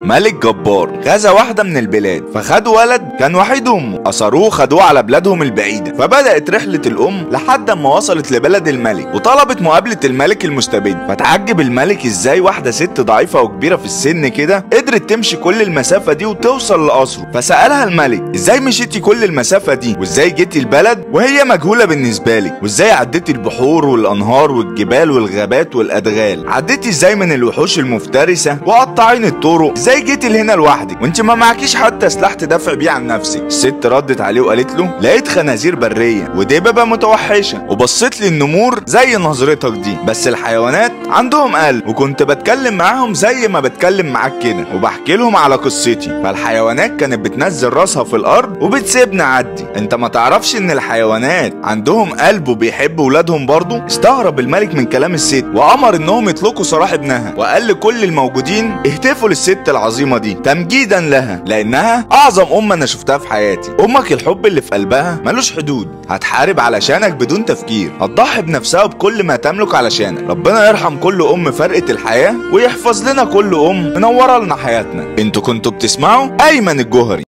ملك جبار غزا واحدة من البلاد فخد ولد كان وحيد أمه أسروه خدوه على بلادهم البعيدة فبدأت رحلة الأم لحد ما وصلت لبلد الملك وطلبت مقابلة الملك المستبد فتعجب الملك إزاي واحدة ست ضعيفة وكبيرة في السن كده قدرت تمشي كل المسافة دي وتوصل لقصره فسألها الملك إزاي مشيتي كل المسافة دي وإزاي جيتي البلد وهي مجهولة بالنسبة لك وإزاي عديتي البحور والأنهار والجبال والغابات والأدغال عديتي إزاي من الوحوش المفترسة وقطعين الطرق ازاي جيتي لهنا لوحدك وانت ما معكيش حتى سلاح تدافع بيه عن نفسك الست ردت عليه وقالت له لقيت خنازير بريه ودببه متوحشه وبصيت لي النمور زي نظرتك دي بس الحيوانات عندهم قلب وكنت بتكلم معاهم زي ما بتكلم معاك كده وبحكي لهم على قصتي فالحيوانات كانت بتنزل راسها في الارض وبتسيبني اعدي انت ما تعرفش ان الحيوانات عندهم قلب وبيحبوا ولادهم برضه استغرب الملك من كلام الست وامر انهم يطلقوا سراح ابنها وقال لكل الموجودين اهتفوا للست العظيمه دي تمجيدا لها لانها اعظم ام انا شفتها في حياتي امك الحب اللي في قلبها ملوش حدود هتحارب علشانك بدون تفكير هتضحي بنفسها بكل ما تملك علشانك ربنا يرحم كل ام فرقه الحياه ويحفظ لنا كل ام منوره لنا حياتنا انتوا كنتوا بتسمعوا ايمن الجوهري